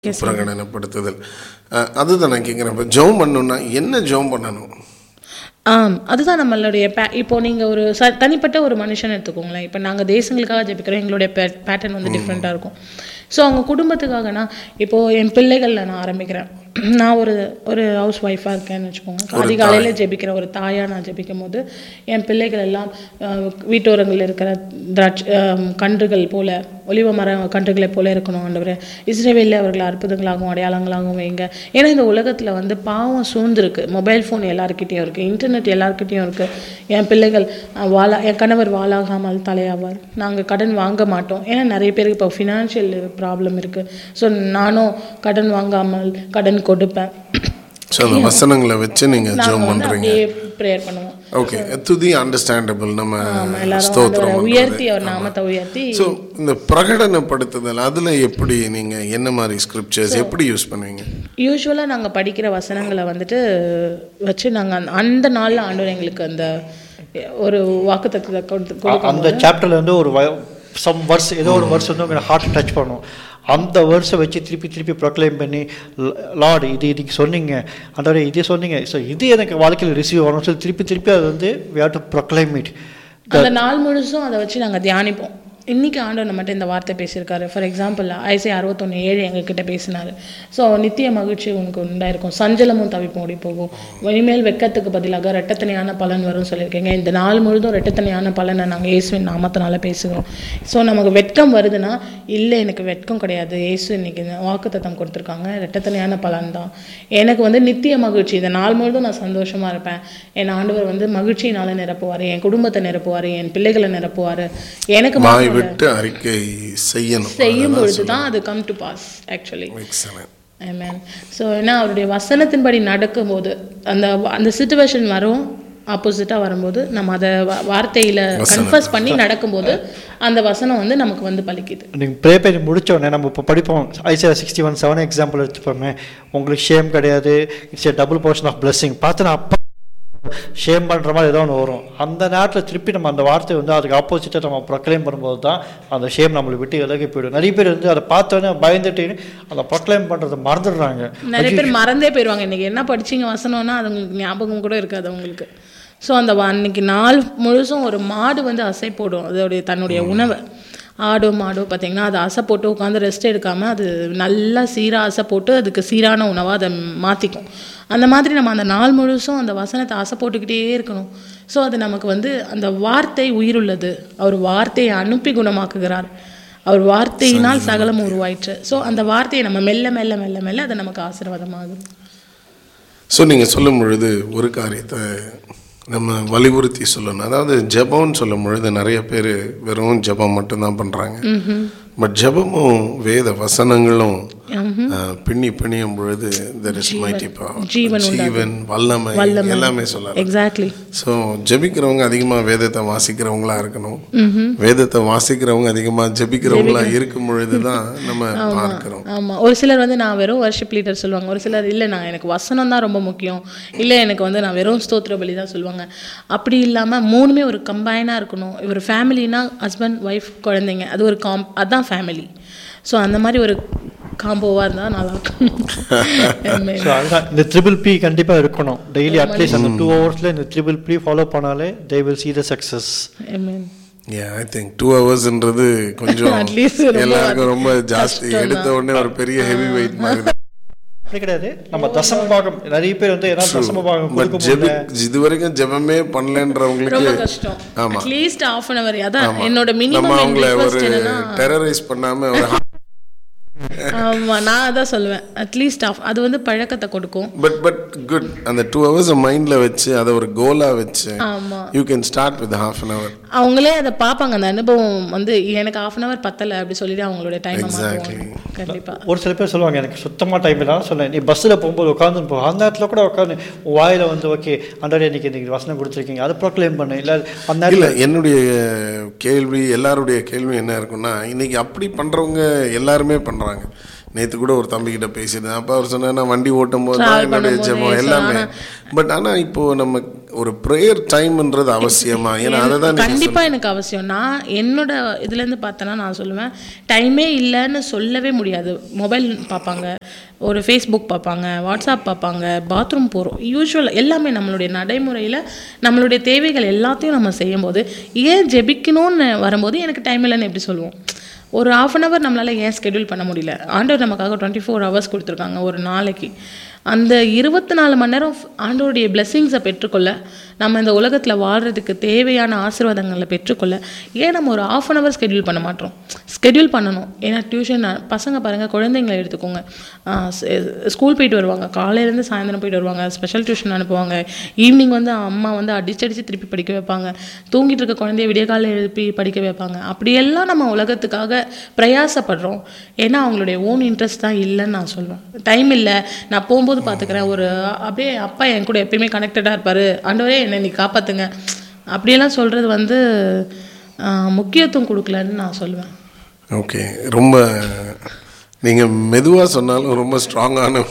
பிரகடனப்படுத்துதல் அஹ், அதுதான் நான் கேட்குறேன் இப்போ ஜெபம் பண்ணணும்னா என்ன ஜெபம் பண்ணணும் ஆம் அதுதான் நம்மளுடைய பே இப்போ நீங்கள் ஒரு ச தனிப்பட்ட ஒரு மனுஷன் எடுத்துக்கோங்களேன் இப்போ நாங்கள் தேசங்களுக்காக ஜெபிக்கிறோம் எங்களுடைய பே பேட்டர்ன் வந்து டிஃப்ரெண்ட்டாக இருக்கும் ஸோ அவங்க குடும்பத்துக்காகனா இப்போது என் பிள்ளைகளில் நான் ஆரம்பிக்கிறேன் நான் ஒரு ஒரு ஹவுஸ் ஒய்ஃபாக இருக்கேன்னு வச்சுக்கோங்க அதிகாலையில் ஜெபிக்கிற ஒரு தாயாக நான் ஜெபிக்கும் போது என் பிள்ளைகள் எல்லாம் அஹ், வீட்டோரங்களில் இருக்கிற திராட்சை அஹ், கன்றுகள் போல ஒலிவ மர கன்றுகளை போல இருக்கணும் ஆண்டவரே இஸ்ரேவேலில் அவர்களை அற்புதங்களாகவும் அடையாளங்களாகவும் வைங்க ஏன்னா இந்த உலகத்தில் வந்து பாவம் சூழ்ந்திருக்கு மொபைல் ஃபோன் எல்லாருக்கிட்டேயும் இருக்குது இன்டர்நெட் எல்லாருக்கிட்டேயும் இருக்குது என் பிள்ளைகள் அஹ், வாழா என் கணவர் வாழாகாமல் தலையாவார் நாங்கள் கடன் வாங்க மாட்டோம் ஏன்னா நிறைய பேருக்கு இப்போ ஃபினான்ஷியல் ப்ராப்ளம் இருக்குது ஸோ நானும் கடன் வாங்காமல் கடன் கொடுப்பேன் ஸோ அந்த வசனங்களை வச்சு நீங்கள் ஜெபம் நாங்கள் வந்து பண்ணுறீங்க அப்படியே ப்ரேயர் பண்ணுவோம் ஓகே துதி அண்டர்ஸ்டாண்டபிள் நம்ம எல்லாரும் ஸ்தோத்திரம் ஆண்டவரை பண்றது. உயர்த்தி அவர் நாமத்தை உயர்த்தி ஸோ இந்த பிரகடனப்படுத்துதல் அதில் எப்படி நீங்கள் என்ன மாதிரி ஸ்கிரிப்சர்ஸ் எப்படி யூஸ் பண்ணுவீங்க யூஸ்வலாக நாங்கள் படிக்கிற வசனங்களை வந்துட்டு வச்சு நாங்கள் அந்த நாளில் ஆண்டவர் எங்களுக்கு அந்த ஒரு வாக்குத்தத்தத்தை கொடுத்து கொடுக்கும் அந்த சாப்டர்ல வந்து ஒரு சம் வர்ஸ் ஏதோ ஒரு வர்ஸ் வந்து உங்களை ஹார்ட் டச் பண்ணும் அந்த வேர்ட்ஸை வச்சு திருப்பி திருப்பி ப்ரொக்ளைம் பண்ணி லார்டு இது இதுக்கு சொன்னீங்க அந்த இது சொன்னீங்க ஸோ இது எனக்கு வாழ்க்கையில் ரிசீவ் ஆகணும் சொல்லி திருப்பி திருப்பி அது வந்து we have to proclaim it அந்த நாள் முழுசும் அதை வச்சு நாங்கள் தியானிப்போம் இன்னைக்கு ஆண்டவர் நம்மகிட்ட இந்த வார்த்தை பேசியிருக்காரு ஃபார் எக்ஸாம்பிள் ஐசி அறுபத்தொன்று ஏழு எங்ககிட்ட பேசினார் ஸோ நித்திய மகிழ்ச்சி உனக்கு உண்டாயிருக்கும் சஞ்சலமும் தவிப்பு ஓடி போகும் இனிமேல் வெக்கத்துக்கு பதிலாக ரெட்டத்தனையான பலன் வரும்னு சொல்லியிருக்கீங்க இந்த நாள் முழுதும் ரெட்டத்தனையான பலனை நாங்கள் இயேசுவின் நாமத்தினால பேசுகிறோம் ஸோ நமக்கு வெட்கம் வருதுன்னா இல்லை எனக்கு வெட்கம் கிடையாது இயேசு இன்னைக்கு வாக்குத்தத்தம் கொடுத்துருக்காங்க ரெட்டத்தனையான பலன் தான் எனக்கு வந்து நித்திய மகிழ்ச்சி இந்த நாள் முழுதும் நான் சந்தோஷமாக இருப்பேன் என் ஆண்டவர் வந்து மகிழ்ச்சியினால நிரப்புவார் என் குடும்பத்தை நிரப்புவார் என் பிள்ளைகளை நிரப்புவார் எனக்கு வாய் மாத்திரம் இல்ல. விட்டு அறிக்கை செய்யணும் செய்யும் பொழுது தான் அது come to pass actually excellent amen so ஏன்னா அவருடைய வசனத்தின்படி நடக்கும்போது அந்த அந்த சுச்சுவேஷன் வரும் ஆப்போசிட்டாக வரும்போது நம்ம அதை வா- வார்த்தையில கன்ஃபர்ஸ் பண்ணி நடக்கும்போது அந்த வசனம் வந்து நமக்கு வந்து பலிக்குது நீங்கள் ப்ரே பண்ணி முடிச்ச உடனே நம்ம இப்போ படிப்போம் ICR sixty one seven example எடுத்துப்போமே உங்களுக்கு ஷேம் கிடையாது it's a double portion of blessing பார்த்து நான் அப்பா ஷேம் பண்ணுற மாதிரி ஏதோ ஒன்று வரும் அந்த நேரத்தில் திருப்பி நம்ம அந்த வார்த்தை வந்து அதுக்கு ஆப்போசிட்டாக நம்ம ப்ரொக்ளைம் பண்ணும்போது தான் அந்த ஷேம் நம்மளை விட்டு விலகி போயிடும் நிறைய பேர் வந்து அதை பார்த்தோன்னே பயந்துட்டு அதை ப்ரொக்ளைம் பண்ணுறதை மறந்துடுறாங்க நிறைய பேர் மறந்தே போயிடுவாங்க இன்னைக்கு என்ன படிச்சீங்க வசனம்னா அது உங்களுக்கு ஞாபகம் கூட இருக்காது அவங்களுக்கு ஸோ அந்த வ- அன்னைக்கு நாள் முழுசும் ஒரு மாடு வந்து அசை போடும் அதோடைய தன்னுடைய உணவை ஆடோ மாடோ பார்த்தீங்கன்னா அது அசை போட்டு உட்காந்து ரெஸ்ட் எடுக்காமல் அது நல்லா சீராக அசை போட்டு அதுக்கு சீரான உணவாக அதை மாற்றிக்கும் அந்த மாதிரி நம்ம அந்த நாள் முழுசும் அந்த வசனத்தை அசை போட்டுக்கிட்டே இருக்கணும் ஸோ அது நமக்கு வந்து அந்த வார்த்தை உயிருள்ளது அவர் வார்த்தையை அனுப்பி குணமாக்குகிறார் அவர் வார்த்தையினால் சகலம் உருவாயிற்று ஸோ அந்த வார்த்தையை நம்ம மெல்ல மெல்ல மெல்ல மெல்ல அது நமக்கு ஆசீர்வாதமாகும் ஸோ நீங்கள் சொல்லும் பொழுது ஒரு காரியத்தை நம்ம வலியுறுத்தி சொல்லணும் அதாவது ஜெபம்னு சொல்லும் பொழுது நிறைய பேர் வெறும் ஜெபம் மட்டும்தான் பண்ணுறாங்க பட் ஜெபமும் வேத வசனங்களும் அஹ், பின்னி பிணியும் பொழுது தெர் இஸ் மைட்டி ஜீவன் ஜீவன் வல்லமை எல்லாமே சொல்லலாம் எக்ஸாக்ட்லி ஸோ ஜெபிக்கிறவங்க அதிகமாக வேதத்தை வாசிக்கிறவங்களா இருக்கணும் வேதத்தை வாசிக்கிறவங்க அதிகமாக ஜெபிக்கிறவங்களா இருக்கும் பொழுது தான் நம்ம பார்க்கிறோம் ஆமாம் ஒரு சிலர் வந்து நான் வெறும் வர்ஷிப் லீடர் சொல்லுவாங்க ஒரு சிலர் இல்லை நான் எனக்கு வசனம் தான் ரொம்ப முக்கியம் இல்லை எனக்கு வந்து நான் வெறும் ஸ்தோத்திர பலி தான் சொல்லுவாங்க அப்படி இல்லாமல் மூணுமே ஒரு கம்பைனாக இருக்கணும் ஒரு ஃபேமிலினா ஹஸ்பண்ட் ஒய்ஃப் குழந்தைங்க அது ஒரு காம் அதுதான் ஃபேமிலி ஸோ அந்த மாதிரி ஒரு காம்போவாக இருந்தால் நல்லா ஸோ அதுதான் இந்த ட்ரிபிள் பி கண்டிப்பாக இருக்கணும் டெய்லி அட்லீஸ்ட் அந்த டூ ஹவர்ஸில் இந்த ட்ரிபிள் பி ஃபாலோ பண்ணாலே they will see the success இருக்கும் ஐ திங்க் டூ ஹவர்ஸ்ன்றது கொஞ்சம் At least ரொம்ப எல்லாருக்கும் ரொம்ப ஜாஸ்தி எடுத்த உடனே ஒரு பெரிய ஹெவி வெயிட் மாதிரி தான். அப்படி கிடையாது நம்ம தசம பாகம் நிறைய பேர் வந்து ஏன்னா தசம பாகம் பட் கொடுக்க ஜெபி முடியல இது வரைக்கும் ஜெபமே பண்ணலன்றவங்களுக்கு ரொம்ப கஷ்டம் ஆமா. அட்லீஸ்ட் ஆஃப் அன் அவர் அதான் என்னோட நம்ம மினிமம் அவங்கள ஒரு ரிக்வஸ்ட் என்னன்னா டெரரைஸ் பண்ணாம ஒரு ஆமா நான் அதான் சொல்லுவேன் அட்லீஸ்ட் ஆஃப் அது வந்து பழக்கத்தை கொடுக்கும் பட் பட் குட் அந்த டூ ஹவர்ஸ் மைண்ட்ல வச்சு அதை ஒரு கோலா வச்சு ஆமா you can start with half an hour அவங்களே அதை பார்ப்பாங்க அந்த அனுபவம் வந்து எனக்கு ஆஃப் அன் அவர் பத்தலை அப்படி சொல்லிட்டு அவங்களோட டைமை மாற்றுவாங்க கண்டிப்பா ஒரு சில பேர் சொல்லுவாங்க எனக்கு சுத்தமாக டைம் இல்லாமல் சொன்னேன் நீ பஸ்ஸில் போகும்போது உட்காந்து போ அந்த இடத்துல கூட உட்காந்து வாயில் வந்து ஓகே அண்டர் இன்னைக்கு இன்னைக்கு வசனம் கொடுத்துருக்கீங்க அதை ப்ரோக்ளைம் பண்ணு இல்லை அந்த இல்ல நேரத்தில் என்னுடைய கேள்வி எல்லாருடைய கேள்வி என்ன இருக்குன்னா இன்னைக்கு அப்படி பண்றவங்க எல்லாருமே பண்றாங்க நேற்று கூட ஒரு தம்பிக்கிட்ட பேசியிருந்தேன் அப்போ அவர் சொன்னா நான் வண்டி ஓட்டும் போது தான் Travel என்னுடைய பண்ணும்போது, ஜெபம் yes, எல்லாமே பட் ஆனால் இப்போ நம்ம ஒரு ப்ரேயர் டைம்ன்றது அவசியமா ஏன்னா அதை தான் நீங்கள் கண்டிப்பா எனக்கு அவசியம் நான் என்னோட இதுல இருந்து பார்த்தேன்னா நான் சொல்லுவேன் டைமே இல்லைன்னு சொல்லவே முடியாது மொபைல் பார்ப்பாங்க ஒரு ஃபேஸ்புக் பார்ப்பாங்க வாட்ஸ்அப் பார்ப்பாங்க பாத்ரூம் போகிறோம் யூஸ்வல் எல்லாமே நம்மளுடைய நடைமுறையில் நம்மளுடைய தேவைகள் எல்லாத்தையும் நம்ம செய்யும்போது ஏன் ஜெபிக்கணும்னு வரும்போது எனக்கு டைம் இல்லைன்னு எப்படி சொல்லுவோம் ஒரு ஆஃப் அன் ஹவர் நம்மளால் ஏன் ஸ்கெடியூல் பண்ண முடியல ஆண்டவர் நமக்காக டுவெண்ட்டி ஃபோர் ஹவர்ஸ் கொடுத்துருக்காங்க ஒரு நாளைக்கு அந்த இருபத்தி நாலு மணி நேரம் ஆண்டவருடைய பிளெஸ்ஸிங்ஸை பெற்றுக்கொள்ள நம்ம இந்த உலகத்தில் வாழ்கிறதுக்கு தேவையான ஆசீர்வாதங்களை பெற்றுக்கொள்ள ஏன் நம்ம ஒரு ஆஃப் அன் ஹவர் ஸ்கெடியூல் பண்ண மாட்டோம் ஸ்கெடியூல் பண்ணணும் ஏன்னா டியூஷன் பசங்க பாருங்கள் குழந்தைங்களை எடுத்துக்கோங்க ஸ்கூல் போயிட்டு வருவாங்க காலையிலேருந்து சாயந்தரம் போயிட்டு வருவாங்க ஸ்பெஷல் டியூஷன் அனுப்புவாங்க ஈவினிங் வந்து அம்மா வந்து அடிச்சு அடிச்சு திருப்பி படிக்க வைப்பாங்க தூங்கிட்டு இருக்க குழந்தைய விடிய காலையில் எழுப்பி படிக்க வைப்பாங்க அப்படியெல்லாம் நம்ம உலகத்துக்காக பிரயாசப்படுறோம் ஏன்னா அவங்களுடைய ஓன் இன்ட்ரெஸ்ட் தான் இல்லைன்னு நான் சொல்லுவேன் டைம் இல்லை நான் போகும்போது பார்த்துக்கிறேன் ஒரு அப்படியே அப்பா என் கூட எப்பயுமே கனெக்டடாக இருப்பார் ஆண்டவரே என்னை நீ காப்பாற்றுங்க அப்படியெல்லாம் சொல்கிறது வந்து ஆஹ், முக்கியத்துவம் கொடுக்கலன்னு நான் சொல்லுவேன் ஓகே ரொம்ப நீங்கள் மெதுவாக சொன்னாலும் ரொம்ப ஸ்ட்ராங்கான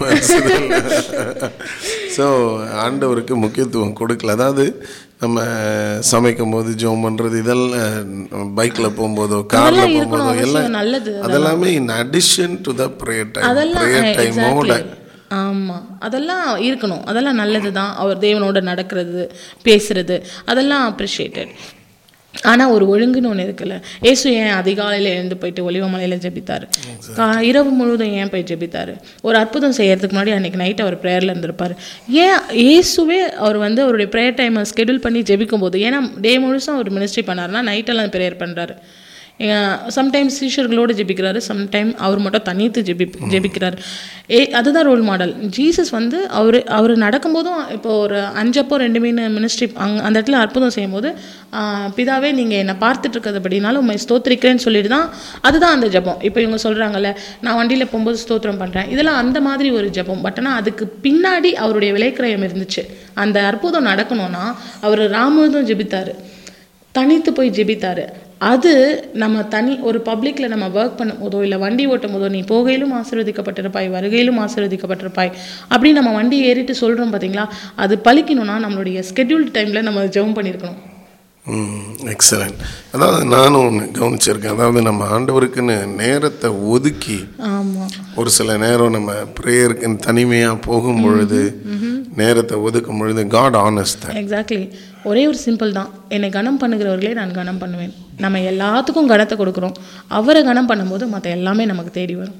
ஸோ ஆண்டவருக்கு முக்கியத்துவம் கொடுக்கல அதாவது நம்ம சமைக்கும் போது ஜோம் பண்ணுறது இதெல்லாம் பைக்கில் போகும்போதோ காரில் அதெல்லாம் போகும்போதோ இருக்கணும் எல்லாம் அவசியம் நல்லது அதெல்லாமே in addition to the prayer time அதெல்லாம் ப்ரேயர் டைமோட ஆமாம் அதெல்லாம் இருக்கணும் அதெல்லாம் நல்லது தான் அவர் தேவனோட நடக்கிறது பேசுறது அதெல்லாம் அப்ரிஷியேட்டட் ஆனால் ஒரு ஒழுங்குன்னு ஒன்று இருக்குல்ல ஏசு ஏன் அதிகாலையில் எழுந்து போயிட்டு ஒலிவமலையில் ஜெபித்தார் கா இரவு முழுவதும் ஏன் போய் ஜெபித்தார் ஒரு அற்புதம் செய்யறதுக்கு முன்னாடி அன்றைக்கி நைட் அவர் ப்ரேயரில் இருந்திருப்பார் ஏன் இயேசுவே அவர் வந்து அவருடைய ப்ரேயர் டைமை ஸ்கெடியூல் பண்ணி ஜெபிக்கும் போது ஏன்னா டே முழுசும் அவர் மினிஸ்ட்ரி பண்ணாருன்னா நைட்டெல்லாம் ப்ரேயர் பண்ணுறாரு சம்டைம்ஸ் சீஷர்களோடு ஜெபிக்கிறாரு சம்டைம் அவர் மட்டும் தனித்து ஜெபி ஜெபிக்கிறார் ஏ அதுதான் ரோல் மாடல் ஜீசஸ் வந்து அவர் அவர் நடக்கும்போதும் இப்போ ஒரு அஞ்சப்போ ரெண்டு மீன் மினிஸ்ட்ரி அங் அந்த இடத்துல அற்புதம் செய்யும்போது ஆஹ், பிதாவே நீங்கள் என்னை பார்த்துட்டு இருக்கிறதுபடினாலும் உண்மை ஸ்தோத்திரிக்கிறேன்னு சொல்லிட்டு தான் அதுதான் அந்த ஜெபம் இப்போ இவங்க சொல்கிறாங்கல்ல நான் வண்டியில் போகும்போது ஸ்தோத்திரம் பண்ணுறேன் இதெல்லாம் அந்த மாதிரி ஒரு ஜெபம் பட் ஆனால் அதுக்கு பின்னாடி அவருடைய விலைக்கிரயம் இருந்துச்சு அந்த அற்புதம் நடக்கணும்னா அவர் ராமுழுதும் ஜெபித்தார் தனித்து போய் ஜெபித்தாரு அது நம்ம தனி ஒரு பப்ளிக்ல நம்ம ஒர்க் பண்ணும் போதோ இல்லை வண்டி ஓட்டும் போதோ நீ போகையிலும் ஆசீர்வதிக்கப்பட்டிருப்பாய் வருகையிலும் ஆசீர்வதிக்கப்பட்டிருப்பாய் அப்படி நம்ம வண்டி ஏறிட்டு சொல்றோம் பாத்தீங்களா அது பலிக்கணும்னா நம்மளுடைய ஸ்கெட்யூல் டைம்ல நம்ம ஜெபம் பண்ணியிருக்கணும் எக்ஸலண்ட் அதாவது நானும் ஒன்று கவனிச்சிருக்கேன் அதாவது நம்ம ஆண்டவருக்குன்னு நேரத்தை ஒதுக்கி ஆமா ஒரு சில நேரம் நம்ம ப்ரேயருக்குன்னு தனிமையாக போகும் பொழுது நேரத்தை ஒதுக்கும் பொழுது காட் ஆனஸ்ட் எக்ஸாக்ட்லி ஒரே ஒரு சிம்பிள் தான் என்னை கனம் பண்ணுகிறவர்களே நான் கனம் பண்ணுவேன் நம்ம எல்லாத்துக்கும் கனத்தை கொடுக்குறோம் அவரை கனம் பண்ணும்போது மற்ற எல்லாமே நமக்கு தேடி வரும்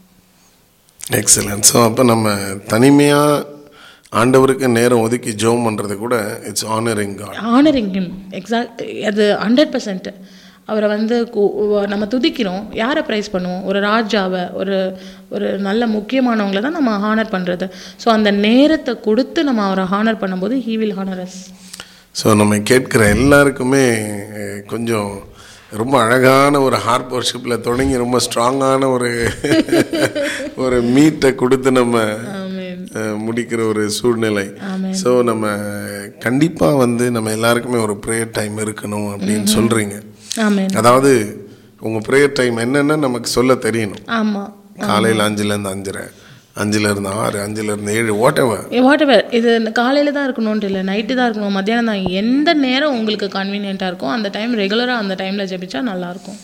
எக்ஸலன்ட் ஸோ அப்போ நம்ம தனிமையாக ஆண்டவருக்கு நேரம் ஒதுக்கி ஜெபம் பண்ணுறது கூட it's honoring God honoring him exact அது ஹண்ட்ரட் பர்சன்ட் அவரை வந்து கு- வ- நம்ம துதிக்கிறோம் யாரை ப்ரைஸ் பண்ணுவோம் ஒரு ராஜாவை ஒரு ஒரு நல்ல முக்கியமானவங்கள தான் நம்ம ஹானர் பண்ணுறது ஸோ அந்த நேரத்தை கொடுத்து நம்ம அவரை ஹானர் பண்ணும்போது he will honour us so நம்ம கேட்குற எல்லாருக்குமே அஹ், கொஞ்சம் ரொம்ப அழகான ஒரு ஹார்ப் ஒர்ஷிப்பில் தொடங்கி ரொம்ப ஸ்ட்ராங்கான ஒரு ஒரு மீட்டை கொடுத்து நம்ம அஹ், முடிக்கிற ஒரு சூழ்நிலை ஸோ நம்ம கண்டிப்பாக வந்து நம்ம எல்லாருக்குமே ஒரு ப்ரேயர் டைம் இருக்கணும் அப்படின்னு சொல்கிறீங்க ஆமேன் அதாவது உங்கள் ப்ரேயர் டைம் என்னென்னு நமக்கு சொல்ல தெரியணும் ஆமாம் காலையில் அஞ்சுலேருந்து அஞ்சரை அஞ்சுலேருந்து ஆறு அஞ்சுலேருந்து ஏழு வாட் எவர் வாட் எவர் இது காலையில் தான் இருக்கணும்னு இல்லை நைட்டு தான் இருக்கணும் மத்தியானம் தான் எந்த நேரம் உங்களுக்கு கன்வீனியண்ட்டாக இருக்கோ அந்த டைம் ரெகுலராக அந்த டைமில் ஜெபிச்சா நல்லாயிருக்கும்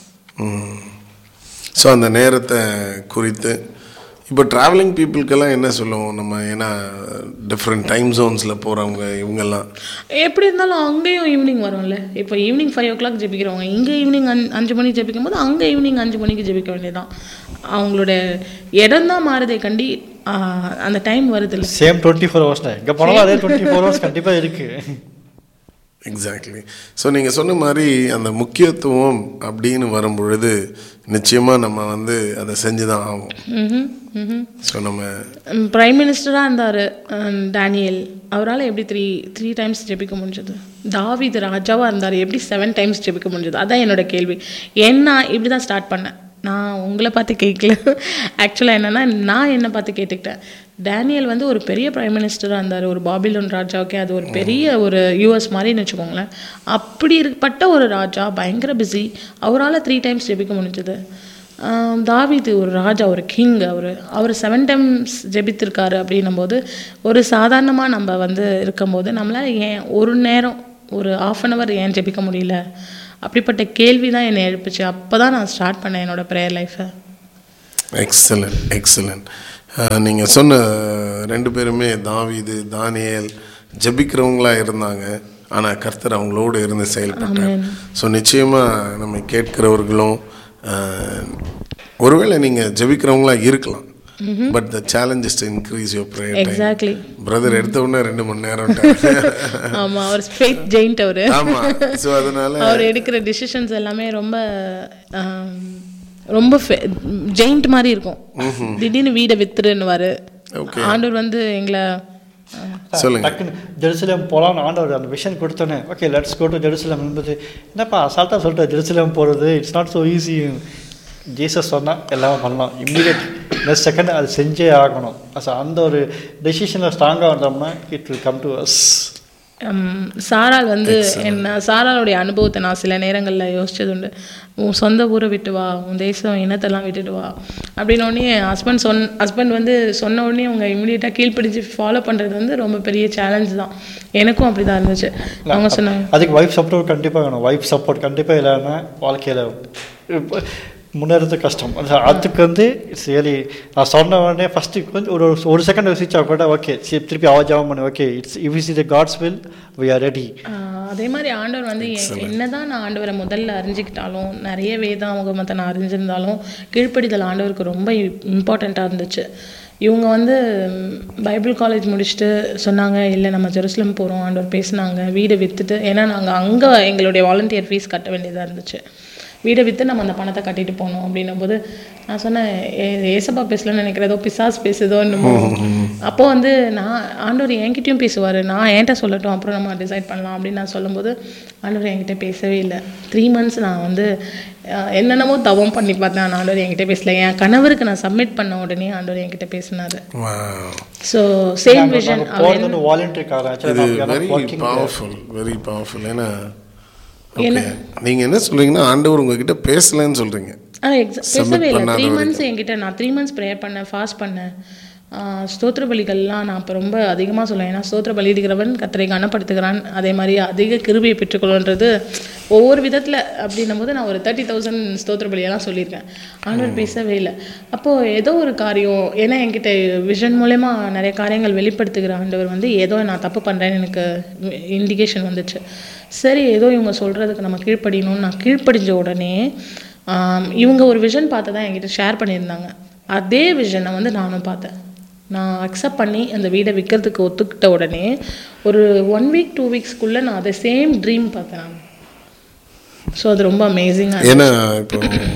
ஸோ அந்த நேரத்தை குறித்து இப்போ ட்ராவலிங் பீப்புளுக்கெல்லாம் என்ன சொல்லுவோம் நம்ம ஏன்னா டிஃப்ரெண்ட் டைம் ஜோன்ஸில் போகிறவங்க இவங்கெல்லாம் எப்படி இருந்தாலும் அங்கேயும் ஈவினிங் வரும்ல இப்போ ஈவினிங் ஃபைவ் ஓ கிளாக் ஜெபிக்கிறவங்க இங்கே ஈவினிங் அஞ்சு மணிக்கு ஜெபிக்கும் போது அங்கே ஈவினிங் அஞ்சு மணிக்கு ஜெபிக்க வேண்டியதுதான் அவங்களோட இடம் தான் மாறுதே கண்டி ஆஹ், அந்த டைம் வருது இல்லை சேம் டுவெண்ட்டி ஃபோர் ஹவர்ஸ் தான் எங்கே போனாலும் அதே டுவெண்ட்டி ஃபோர் ஹவர்ஸ் கண்டிப்பாக இருக்குது எக்ஸாக்ட்லி ஸோ நீங்கள் சொன்ன மாதிரி அந்த முக்கியத்துவம் அப்படின்னு வரும் பொழுது நிச்சயமாக நம்ம வந்து அதை செஞ்சு தான் ஆகும் ம்ஹும், ம்ஹும். ஸோ நம்ம பிரைம் மினிஸ்டராக இருந்தார் டேனியல் அவரால் எப்படி த்ரீ த்ரீ டைம்ஸ் ஜெபிக்க முடிஞ்சது தாவீது ராஜாவாக இருந்தார் எப்படி செவன் டைம்ஸ் ஜெபிக்க முடிஞ்சது அதான் என்னோட கேள்வி ஏன்னா இப்படி தான் ஸ்டார்ட் பண்ணேன் நான் உங்களை பார்த்து கேட்கல ஆக்சுவலாக என்னென்னா நான் என்னை பார்த்து கேட்டுக்கிட்டேன் டேனியல் வந்து ஒரு பெரிய பிரைம் மினிஸ்டராக இருந்தார் ஒரு பாபிலோன் ராஜாவுக்கே அது ஒரு பெரிய ஒரு யூஎஸ் மாதிரின்னு வச்சுக்கோங்களேன் அப்படி இருப்பட்ட ஒரு ராஜா பயங்கர பிஸி அவரால் த்ரீ டைம்ஸ் ஜெபிக்க முடிஞ்சது ஆஹ் தாவீது ஒரு ராஜா ஒரு கிங் அவர் அவர் செவன் டைம்ஸ் ஜெபித்திருக்காரு அப்படின்னும் போது ஒரு சாதாரணமாக நம்ம வந்து இருக்கும்போது நம்மளால் ஏன் ஒரு நேரம் ஒரு ஆஃப் அன் ஹவர் ஏன் ஜெபிக்க முடியல அப்படிப்பட்ட கேள்வி தான் என்னை எழுப்புச்சு அப்போ தான் நான் ஸ்டார்ட் பண்ணேன் என்னோட ப்ரேயர் லைஃப்பை எக்ஸலண்ட் எக்ஸலண்ட் நீங்கள் சொன்ன ரெண்டு பேருமே தாவீது தானியேல் ஜெபிக்கிறவங்களா இருந்தாங்க ஆனால் கர்த்தர் அவங்களோடு இருந்து செயல்பட்டார் ஸோ நிச்சயமாக நம்ம கேட்கிறவர்களும் அஹ், ஒருவேளை நீங்கள் ஜெபிக்கிறவங்களா இருக்கலாம் but the challenge is to increase your prayer time exactly brother எடுத்த உடனே ரெண்டு மணி நேரம் ஆமாம் அவர் ஃபேத் ஜெயிண்ட் அவர் ஆமாம் ஸோ அதனால அவர் எடுக்கிற டிசிஷன்ஸ் எல்லாமே ரொம்ப ஆம், ரொம்ப ஜெயிண்ட் மாதிரி இருக்கும் திடீர்னு வீடை வித்துருன்னுவாரு ஆண்டவர் வந்து எங்களை ஆ, சொல்லுங்க டக்குன்னு ஜெருசலேம் போகலான்னு ஆண்டவர் அந்த விஷன் கொடுத்தோன்னே okay let's go to Jerusalem என்பது என்னப்பா அசால்ட்டாக சொல்லிட்டு ஜெருசலேம் போகிறது it's not so easy Jesus சொன்னால் எல்லாமே பண்ணலாம் இம்மீடியட் நெக்ஸ்ட் செகண்ட் அது செஞ்சே ஆகணும் ஸோ அந்த ஒரு டெசிஷனில் ஸ்ட்ராங்காக வந்தோம்னா it will come to us ம், சாராள் வந்து என்ன சாராளுடைய அனுபவத்தை நான் சில நேரங்களில் யோசிச்சது உண்டு உன் சொந்த ஊரை விட்டு வா உன் தேசம் இனத்தெல்லாம் விட்டுட்டு வா அப்படின்னு உடனே ஹஸ்பண்ட் சொன் ஹஸ்பண்ட் வந்து சொன்ன உடனே அவங்க இமீடியட்டாக கீழ்ப்பிடிச்சு ஃபாலோ பண்ணுறது வந்து ரொம்ப பெரிய சேலஞ்ச் தான் எனக்கும் அப்படி தான் இருந்துச்சு அவங்க சொன்னாங்க அதுக்கு ஒய்ஃப் சப்போர்ட் கண்டிப்பாக வேணும் ஒய்ஃப் சப்போர்ட் கண்டிப்பாக இல்லைன்னா வாழ்க்கையில் முன்னேறது கஷ்டம் அது அதுக்கு வந்து இட்ஸ் ரியலி நான் சொன்ன உடனே ஃபஸ்ட்டு கொஞ்சம் ஒரு ஒரு செகண்ட் யோசிச்சா கூட ஓகே திருப்பி அவ ஜாபம் பண்ணு okay it's if is the God's will we are ready ஆஹ் அதே மாதிரி ஆண்டவர் வந்து எ- என்னதான் நான் ஆண்டவரை முதல்ல அறிஞ்சிக்கிட்டாலும் நிறைய வேதாமுகமத்தை நான் அறிஞ்சிருந்தாலும் கீழ்ப்படிதல் ஆண்டவருக்கு ரொம்ப இம்பார்ட்டண்ட்டாக இருந்துச்சு இவங்க வந்து ம், பைபிள் காலேஜ் முடிச்சுட்டு சொன்னாங்க இல்லை நம்ம ஜெருசலம் போகிறோம் ஆண்டவர் பேசுனாங்க வீடை விற்றுட்டு ஏன்னா நாங்கள் அங்கே எங்களுடைய வாலண்டியர் ஃபீஸ் கட்ட வேண்டியதாக இருந்துச்சு வீடை விற்று நம்ம அந்த பணத்தை கட்டிட்டு போகணும் அப்படின்னும் போது நான் சொன்னேன் ஏ ஏசப்பா பேசலன்னு நினைக்கிறேன் ஏதோ பிசாஸ் பேசுதோ என்னமோ அப்போ வந்து நான் ஆண்டவர் என்கிட்டயும் பேசுவார் நான் என்கிட்ட சொல்லட்டும் அப்புறம் நம்ம டிசைட் பண்ணலாம் அப்படின்னு நான் சொல்லும்போது ஆண்டவர் என்கிட்ட பேசவே இல்லை த்ரீ மந்த்ஸ் நான் வந்து அஹ், என்னென்னமோ தவம் பண்ணி பார்த்தேன் ஆனால் ஆண்டவர் என்கிட்ட பேசல என் கணவருக்கு நான் சப்மிட் பண்ண உடனே ஆண்டவர் என்கிட்ட பேசினாரு Wow. ஸோ சேம் விஷன் போகிறது வந்து வாலண்டரிக்காக இது ஆக்சுவலாக very working powerful very powerful ஏன்னா ஓகே நீங்கள் என்ன சொல்றீங்கன்னா ஆண்டவர் உங்ககிட்ட பேசலைன்னு சொல்கிறீங்க ஆ எக்ஸா பேசவே இல்லை த்ரீ மந்த்ஸ் என்கிட்ட நான் த்ரீ மந்த்ஸ் ப்ரேயர் பண்ணேன் ஃபாஸ்ட் பண்ணேன் ஆ, ஸ்தோத்திர பலிகள்லாம் நான் இப்போ ரொம்ப அதிகமாக சொல்லுவேன் ஏன்னா ஸ்தோத்திர பலியிடுகிறவன் கத்தரை கனப்படுத்துகிறான் அதே மாதிரி அதிக கிருபையை பெற்றுக்கொள்ளுன்றது ஒவ்வொரு விதத்தில் அப்படின்னும் போது நான் ஒரு தேர்ட்டி தௌசண்ட் ஸ்தோத்திர பலியெல்லாம் சொல்லியிருக்கேன் ஆண்டவர் பேசவே இல்லை அப்போது ஏதோ ஒரு காரியம் ஏன்னா என்கிட்ட விஷன் மூலயமா நிறைய காரியங்கள் வெளிப்படுத்துகிற ஆண்டவர் வந்து ஏதோ நான் தப்பு பண்ணுறேன்னு எனக்கு இண்டிகேஷன் வந்துச்சு சரி ஏதோ இவங்க சொல்கிறதுக்கு நம்ம கீழ்ப்படியணும்னு நான் கீழ்ப்படிஞ்ச உடனே ஆம், இவங்க ஒரு விஷன் பார்த்ததா என்கிட்ட ஷேர் பண்ணியிருந்தாங்க அதே விஷனை வந்து நானும் பார்த்தேன் நான் அக்செப்ட் பண்ணி அந்த வீடை விற்கிறதுக்கு ஒத்துக்கிட்ட உடனே ஒரு ஒன் வீக் டூ வீக்ஸ்க்குள்ளே நான் அதை சேம் ட்ரீம் பார்த்தேன் நான் ஸோ அது ரொம்ப அமேசிங்காக ஏன்னா இப்போ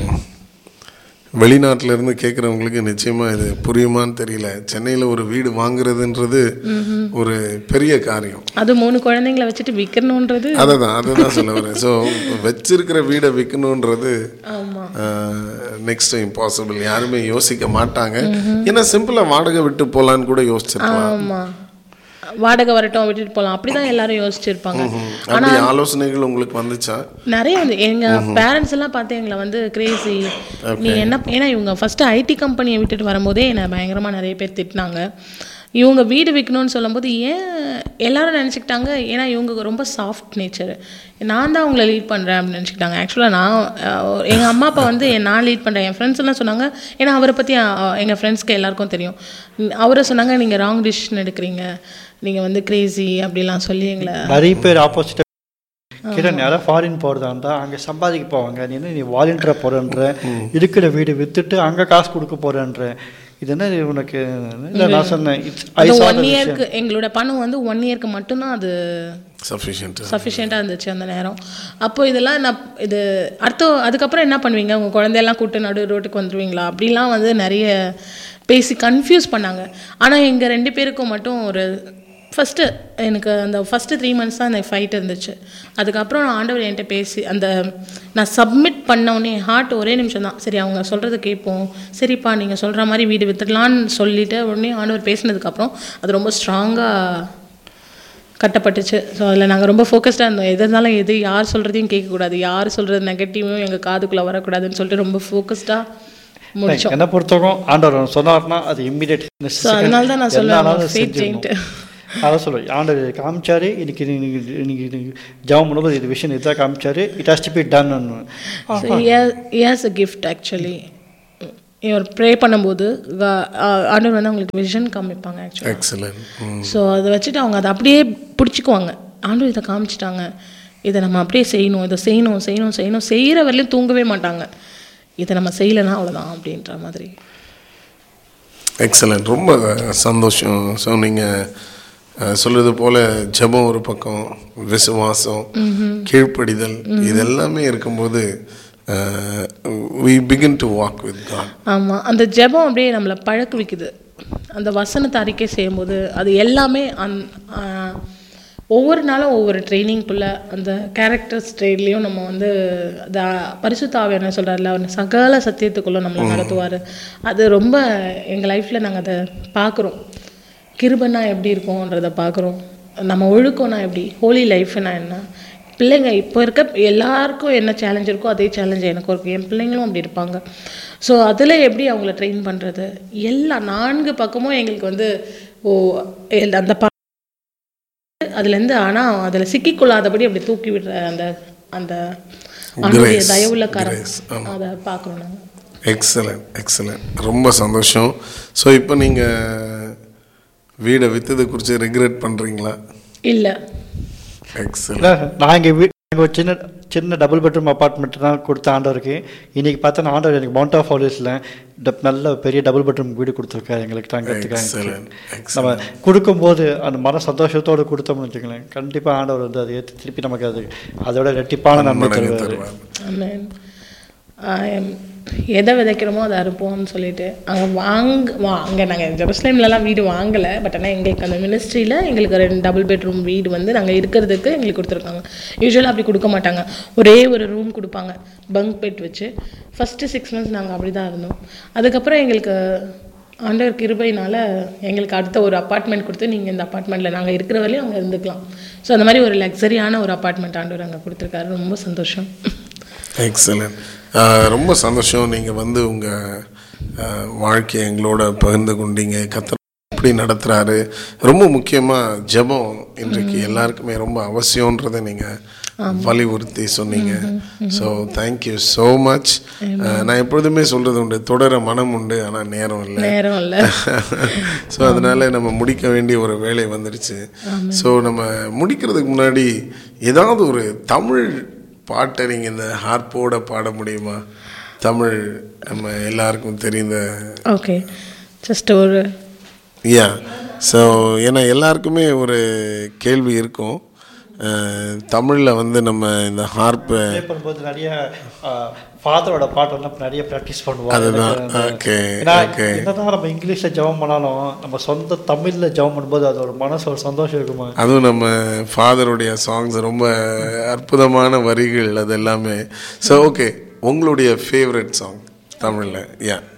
வெளிநாட்டுல இருந்து கேட்குறவங்களுக்கு நிச்சயமா இது புரியுமான்னு தெரியல சென்னையில் ஒரு வீடு வாங்குறதுன்றது ஒரு பெரிய காரியம் அது மூணு குழந்தைங்கள வச்சுட்டு விற்கணுன்றது அதை தான் அதை தான் சொல்ல வரேன் ஸோ வச்சிருக்கிற வீடை விற்கணுன்றது ஆமாம் நெக்ஸ்ட் இம்பாசிபிள் யாருமே யோசிக்க மாட்டாங்க ஏன்னா சிம்பிளாக வாடகை விட்டு போகலான்னு கூட யோசிச்சிருக்கலாம் ஆமாம் வாடகை வரட்டும் விட்டுட்டு போகலாம் அப்படி தான் எல்லாரும் யோசிச்சிருப்பாங்க அப்படி ஆலோசனைகள் உங்களுக்கு வந்துச்சா நிறைய வந்து எங்க பேரண்ட்ஸ் எல்லாம் பார்த்து எங்களை வந்து கிரேசி நீ என்ன ஏன்னா இவங்க ஃபர்ஸ்ட் ஐடி கம்பெனியை விட்டுட்டு வரும்போதே என்னை பயங்கரமா நிறைய பேர் திட்டினாங்க இவங்க வீடு விற்கணும்னு சொல்லும்போது ஏன் எல்லாரும் நினச்சிக்கிட்டாங்க ஏன்னா இவங்க ரொம்ப சாஃப்ட் நேச்சர் நான் தான் அவங்கள லீட் பண்ணுறேன் அப்படின்னு நினச்சிக்கிட்டாங்க ஆக்சுவலாக நான் எங்கள் அம்மா அப்பா வந்து நான் லீட் பண்ணுறேன் என் ஃப்ரெண்ட்ஸ் எல்லாம் சொன்னாங்க ஏன்னா அவரை பற்றி எங்கள் ஃப்ரெண்ட்ஸ்க்கு எல்லாருக்கும் தெரியும் அவரை சொன்னாங்க நீங்கள் ராங் டிசிஷன் எடுக்கிறீங்க நீங்கள் வந்து கிரேசி அப்படிலாம் சொல்லி எங்களை நிறைய பேர் ஆப்போசிட் கிரண் யாராவது ஃபாரின் போகிறதா இருந்தால் அங்கே சம்பாதிக்க போவாங்க நீ என்ன நீ வாலண்டியராக போகிறன்ற இருக்கிற வீடு விற்றுட்டு அங்கே காசு கொடுக்க போகிறன்ற இது என்ன இது உனக்கு இல்லை நான் சொன்னேன் இட்ஸ் ஐ அது saw ஒன் the இயர்க்கு எங்களோட பணம் வந்து ஒன் இயர்க்கு மட்டும்தான் அது சஃபிஷியன்ட் சஃபிஷியண்ட்டாக இருந்துச்சு அந்த நேரம் அப்போ இதெல்லாம் நான் இது அடுத்த அதுக்கப்புறம் என்ன பண்ணுவீங்க உங்கள் குழந்தையெல்லாம் கூட்டு நடு ரோட்டுக்கு வந்துருவீங்களா அப்படிலாம் வந்து நிறைய பேசி கன்ஃபியூஸ் பண்ணாங்க ஆனால் எங்கள் ரெண்டு பேருக்கும் மட்டும் ஒரு ஃபஸ்ட்டு எனக்கு அந்த ஃபஸ்ட்டு த்ரீ மந்த்ஸ் தான் எனக்கு ஃபைட் இருந்துச்சு அதுக்கப்புறம் நான் ஆண்டவர் என்கிட்ட பேசி அந்த நான் சப்மிட் பண்ண உடனே ஹார்ட் ஒரே நிமிஷம் தான் சரி அவங்க சொல்கிறத கேட்போம் சரிப்பா நீங்கள் சொல்கிற மாதிரி வீடு வித்துடலான்னு சொல்லிட்டு உடனே ஆண்டவர் பேசினதுக்கப்புறம் அது ரொம்ப ஸ்ட்ராங்காக கட்டப்பட்டுச்சு ஸோ அதில் நாங்கள் ரொம்ப ஃபோக்கஸ்டாக இருந்தோம் எது இருந்தாலும் எது யார் சொல்கிறதையும் கேட்கக்கூடாது யார் சொல்கிறது நெகட்டிவும் எங்கள் காதுக்குள்ளே வரக்கூடாதுன்னு சொல்லிட்டு ரொம்ப ஃபோக்கஸ்டாக முடிச்சோம் என்னை பொறுத்தவரைக்கும் ஆண்டவர் சொன்னார்னா அது இம்மிடியேட் ஸோ அதனால தான் நான் சொல்லுவேன் ஃபேத் ஜெயின்ட்டு அதான் சொல்லுவேன் ஆண்டவர் காமிச்சாரு இன்னைக்கு இன்னைக்கு இன்னைக்கு ஜெபம் பண்ணும்போது இது விஷயம் இதான் காமிச்சாரு it has to be done so has a gift actually இவர் ப்ரே பண்ணும்போது வ- ஆ- ஆண்டவர் வந்து அவங்களுக்கு விஷன் காமிப்பாங்க ஆக்சுவலி எக்ஸலன்ட் ஸோ அதை வச்சுட்டு அவங்க அதை அப்படியே பிடிச்சிக்குவாங்க ஆண்டவர் இதை காமிச்சிட்டாங்க இதை நம்ம அப்படியே செய்யணும் இதை செய்யணும் செய்யணும் செய்யணும் செய்கிற வரையிலும் தூங்கவே மாட்டாங்க இதை நம்ம செய்யலைன்னா அவ்வளோதான் அப்படின்ற மாதிரி எக்ஸலன்ட் ரொம்ப சந்தோஷம் ஸோ நீங்கள் சொல்றது போல ஜெபம் ஒரு பக்கம் விசுவாசம் கீழ்ப்படிதல் இது எல்லாமே இருக்கும்போது we begin to walk with God ஆமாம் அந்த ஜெபம் அப்படியே நம்மளை பழக்க வைக்குது அந்த வசனத்தை அறிக்கை செய்யும்போது அது எல்லாமே அந் ஆ, ஒவ்வொரு நாளும் ஒவ்வொரு ட்ரைனிங்குள்ளே அந்த கேரக்டர் ஸ்டைல்லையும் நம்ம வந்து அந்த பரிசுத்தாவை என்ன சொல்கிறாருல அவர் சகல சத்தியத்துக்குள்ளே நம்மளை நடத்துவார் அது ரொம்ப எங்கள் லைஃப்பில் நாங்கள் அதை பார்க்குறோம் கிருபன்னா எப்படி இருக்கும்ன்றதை பார்க்குறோம் நம்ம ஒழுக்கம்னா எப்படி ஹோலி லைஃப்னா என்ன பிள்ளைங்க இப்போ இருக்க எல்லாருக்கும் என்ன சேலஞ்ச் இருக்கோ அதே சேலஞ்ச் எனக்கும் இருக்கும் என் பிள்ளைங்களும் அப்படி இருப்பாங்க ஸோ அதில் எப்படி அவங்கள ட்ரெயின் பண்ணுறது எல்லா நான்கு பக்கமும் எங்களுக்கு வந்து ஓ எல்- அந்த பா அதுலேருந்து ஆனால் அதில் சிக்கிக்கொள்ளாதபடி அப்படி தூக்கி விடுற அந்த அந்த ஆண்டுடைய Grace, தயவுள்ள கரம் grace, ஆமா. அதை பார்க்குறோம் நாங்கள் எக்ஸலன்ட் எக்ஸலன்ட் ரொம்ப சந்தோஷம் ஸோ இப்போ நீங்கள் வீடை விற்றதை குறித்து ரெகுலேட் பண்ணுறீங்களா இல்லை எக்ஸலன்ட் இல்லை நான் இங்கே வீ இங்க ஒரு சின்ன சின்ன டபுள் பெட்ரூம் அப்பார்ட்மெண்ட் தான் கொடுத்த ஆண்டவருக்கு இன்னைக்கு பார்த்தா நான் ஆண்டவர் எனக்கு மவுண்ட் ஆஃப் ஹாலிஸில் நல்ல பெரிய டபுள் பெட்ரூம் வீடு கொடுத்துருக்காரு எங்களுக்கு தங்கறதுக்காக எக்ஸலன்ட் நம்ம எக்ஸலன்ட் கொடுக்கும்போது அந்த மன சந்தோஷத்தோடு கொடுத்தோம்னு வச்சுக்கலேன் கண்டிப்பாக ஆண்டவர் வந்து அதை ஏற்று திருப்பி நமக்கு அது அதோட ரெட்டிப்பான நன்மை மடங்கு தருவார் தருவார் Amen. I am எதை விதைக்கிறோமோ அதை அறுப்போம்னு சொல்லிட்டு அங்கே வாங்க வா அங்கே நாங்கள் ஜெருசலேம்லலாம் வீடு வாங்கலை பட் ஆனால் எங்களுக்கு அந்த மினிஸ்ட்ரியில் எங்களுக்கு ரெண்டு டபுள் பெட்ரூம் வீடு வந்து நாங்கள் இருக்கிறதுக்கு எங்களுக்கு கொடுத்துருக்காங்க யூஸ்வலாக அப்படி கொடுக்க மாட்டாங்க ஒரே ஒரு ரூம் கொடுப்பாங்க பங்க் பெட் வச்சு ஃபஸ்ட்டு சிக்ஸ் மந்த்ஸ் நாங்கள் அப்படி தான் இருந்தோம் அதுக்கப்புறம் எங்களுக்கு ஆண்டவர் கிருபையினால எங்களுக்கு அடுத்த ஒரு அப்பார்ட்மெண்ட் கொடுத்து நீங்கள் இந்த அப்பார்ட்மெண்ட்டில் நாங்கள் இருக்கிற வரையும் அங்கே இருந்துக்கலாம் ஸோ அந்த மாதிரி ஒரு லக்ஸரியான ஒரு அப்பார்ட்மெண்ட் ஆண்டவர் அங்கே கொடுத்துருக்காரு ரொம்ப சந்தோஷம் எக்ஸலன்ட் ரொம்ப சந்தோஷம் நீங்கள் வந்து உங்கள் வாழ்க்கையை எங்களோட பகிர்ந்து கொண்டீங்க கத்தர் எப்படி நடத்துகிறாரு ரொம்ப முக்கியமாக ஜெபம் இன்றைக்கு எல்லாருக்குமே ரொம்ப அவசியன்றதை நீங்கள் வலியுறுத்தி சொன்னீங்க ஸோ தேங்க்யூ ஸோ மச் நான் எப்பொழுதுமே சொல்கிறது உண்டு தொடர மனம் உண்டு ஆனால் நேரம் இல்லை நேரம் இல்லை ஸோ அதனால நம்ம முடிக்க வேண்டிய ஒரு வேலை வந்துடுச்சு ஸோ நம்ம முடிக்கிறதுக்கு முன்னாடி ஏதாவது ஒரு தமிழ் பாட்டை நீங்கள் இந்த ஹார்ப்போட பாட முடியுமா தமிழ் நம்ம எல்லாருக்கும் தெரிந்த ஓகே ஜஸ்ட் ஒரு யா ஸோ ஏன்னா எல்லாருக்குமே ஒரு கேள்வி இருக்கும் தமிழில் வந்து நம்ம இந்த ஹார்ப்பை ப்ளே பண்ணும்போது நிறைய ஃபாதரோட பாட்டெல்லாம் நிறைய ப்ராக்டிஸ் பண்ணுவாங்க அதுதான். எனக்கு அந்த- Okay, ஏன்னா okay. என்னதான் நம்ம இங்கிலீஷில் ஜெபம் பண்ணாலும் நம்ம சொந்த தமிழில் ஜெபம் பண்ணும்போது அது ஒரு மனசு ஒரு சந்தோஷம் இருக்குமா அதுவும் நம்ம ஃபாதருடைய சாங்ஸ் ரொம்ப அற்புதமான வரிகள் அது எல்லாமே ஸோ ஓகே உங்களுடைய ஃபேவரட் சாங் தமிழில் யா